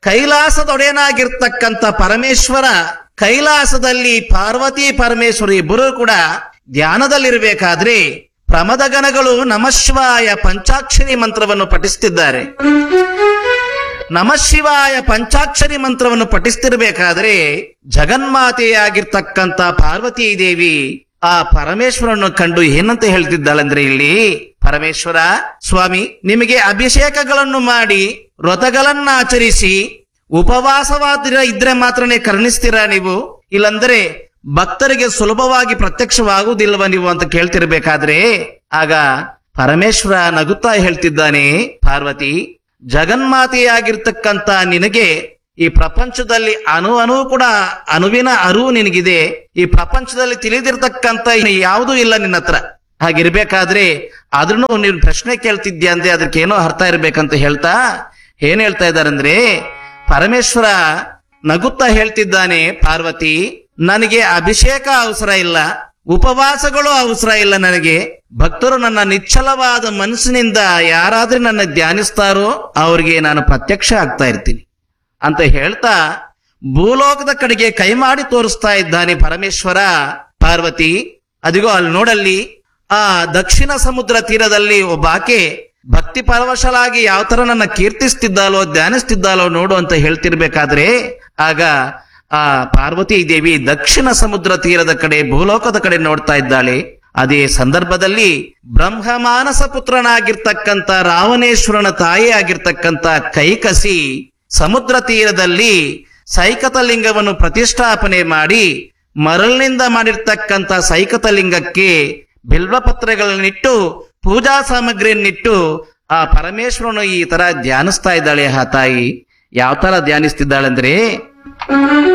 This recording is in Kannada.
ಕೈಲಾಸದೊಡೆಯನಾಗಿರ್ತಕ್ಕಂಥ ಪರಮೇಶ್ವರ ಕೈಲಾಸದಲ್ಲಿ ಪಾರ್ವತಿ ಪರಮೇಶ್ವರಿ ಇಬ್ಬರು ಕೂಡ ಧ್ಯಾನದಲ್ಲಿರಬೇಕಾದ್ರೆ ಪ್ರಮದಗಣಗಳು ನಮಶಿವಾಯ ಪಂಚಾಕ್ಷರಿ ಮಂತ್ರವನ್ನು ಪಠಿಸುತ್ತಿದ್ದಾರೆ ನಮಶಿವಾಯ ಪಂಚಾಕ್ಷರಿ ಮಂತ್ರವನ್ನು ಪಠಿಸ್ತಿರ್ಬೇಕಾದ್ರೆ ಜಗನ್ಮಾತೆಯಾಗಿರ್ತಕ್ಕಂಥ ಪಾರ್ವತೀ ದೇವಿ ಆ ಪರಮೇಶ್ವರನ್ನು ಕಂಡು ಏನಂತ ಹೇಳ್ತಿದ್ದಾಳಂದ್ರೆ ಇಲ್ಲಿ ಪರಮೇಶ್ವರ ಸ್ವಾಮಿ ನಿಮಗೆ ಅಭಿಷೇಕಗಳನ್ನು ಮಾಡಿ ವ್ರತಗಳನ್ನ ಆಚರಿಸಿ ಉಪವಾಸವಾದ ಇದ್ರೆ ಮಾತ್ರನೇ ಕರುಣಿಸ್ತೀರಾ ನೀವು ಇಲ್ಲಂದ್ರೆ ಭಕ್ತರಿಗೆ ಸುಲಭವಾಗಿ ಪ್ರತ್ಯಕ್ಷವಾಗುವುದಿಲ್ವ ನೀವು ಅಂತ ಕೇಳ್ತಿರ್ಬೇಕಾದ್ರೆ ಆಗ ಪರಮೇಶ್ವರ ನಗುತ್ತಾ ಹೇಳ್ತಿದ್ದಾನೆ ಪಾರ್ವತಿ ಜಗನ್ಮಾತೆಯಾಗಿರ್ತಕ್ಕಂತ ನಿನಗೆ ಈ ಪ್ರಪಂಚದಲ್ಲಿ ಅಣು ಅಣು ಕೂಡ ಅಣುವಿನ ಅರಿವು ನಿನಗಿದೆ ಈ ಪ್ರಪಂಚದಲ್ಲಿ ತಿಳಿದಿರ್ತಕ್ಕಂತ ಯಾವುದೂ ಇಲ್ಲ ನಿನ್ನ ಹತ್ರ ಹಾಗಿರ್ಬೇಕಾದ್ರೆ ಆದ್ರೂ ನೀನು ಪ್ರಶ್ನೆ ಕೇಳ್ತಿದ್ಯಾ ಅಂದ್ರೆ ಅದಕ್ಕೆ ಏನೋ ಅರ್ಥ ಇರ್ಬೇಕಂತ ಹೇಳ್ತಾ ಏನ್ ಹೇಳ್ತಾ ಇದ್ದಾರಂದ್ರೆ ಪರಮೇಶ್ವರ ನಗುತ್ತಾ ಹೇಳ್ತಿದ್ದಾನೆ ಪಾರ್ವತಿ ನನಗೆ ಅಭಿಷೇಕ ಅವಸರ ಇಲ್ಲ ಉಪವಾಸಗಳು ಅವಸರ ಇಲ್ಲ ನನಗೆ ಭಕ್ತರು ನನ್ನ ನಿಶ್ಚಲವಾದ ಮನಸ್ಸಿನಿಂದ ಯಾರಾದ್ರೂ ನನ್ನ ಧ್ಯಾನಿಸ್ತಾರೋ ಅವ್ರಿಗೆ ನಾನು ಪ್ರತ್ಯಕ್ಷ ಆಗ್ತಾ ಇರ್ತೀನಿ ಅಂತ ಹೇಳ್ತಾ ಭೂಲೋಕದ ಕಡೆಗೆ ಕೈ ಮಾಡಿ ತೋರಿಸ್ತಾ ಇದ್ದಾನೆ ಪರಮೇಶ್ವರ ಪಾರ್ವತಿ ಅದಿಗೋ ಅಲ್ಲಿ ನೋಡಲ್ಲಿ ಆ ದಕ್ಷಿಣ ಸಮುದ್ರ ತೀರದಲ್ಲಿ ಒಬ್ಬ ಆಕೆ ಭಕ್ತಿ ಪರವಶಲಾಗಿ ಯಾವ ತರ ನನ್ನ ಕೀರ್ತಿಸ್ತಿದ್ದಾಲೋ ಧ್ಯಾನಿಸ್ತಿದ್ದಾಲೋ ನೋಡು ಅಂತ ಹೇಳ್ತಿರ್ಬೇಕಾದ್ರೆ ಆಗ ಆ ಪಾರ್ವತಿ ದೇವಿ ದಕ್ಷಿಣ ಸಮುದ್ರ ತೀರದ ಕಡೆ ಭೂಲೋಕದ ಕಡೆ ನೋಡ್ತಾ ಇದ್ದಾಳೆ ಅದೇ ಸಂದರ್ಭದಲ್ಲಿ ಬ್ರಹ್ಮಮಾನಸ ಪುತ್ರನಾಗಿರ್ತಕ್ಕಂಥ ರಾವಣೇಶ್ವರನ ತಾಯಿ ಆಗಿರ್ತಕ್ಕಂಥ ಕೈಕಸಿ ಸಮುದ್ರ ತೀರದಲ್ಲಿ ಸೈಕತ ಲಿಂಗವನ್ನು ಪ್ರತಿಷ್ಠಾಪನೆ ಮಾಡಿ ಮರಳಿನಿಂದ ಮಾಡಿರ್ತಕ್ಕಂಥ ಸೈಕತ ಲಿಂಗಕ್ಕೆ ಬಿಲ್ವಪತ್ರೆಗಳನ್ನಿಟ್ಟು ಪೂಜಾ ಸಾಮಗ್ರಿಯನ್ನಿಟ್ಟು ಆ ಪರಮೇಶ್ವರನು ಈ ತರ ಧ್ಯಾನಿಸ್ತಾ ಇದ್ದಾಳೆ ಆ ತಾಯಿ ಯಾವ ತರ ಧ್ಯಾನಿಸ್ತಿದ್ದಾಳಂದ್ರೆ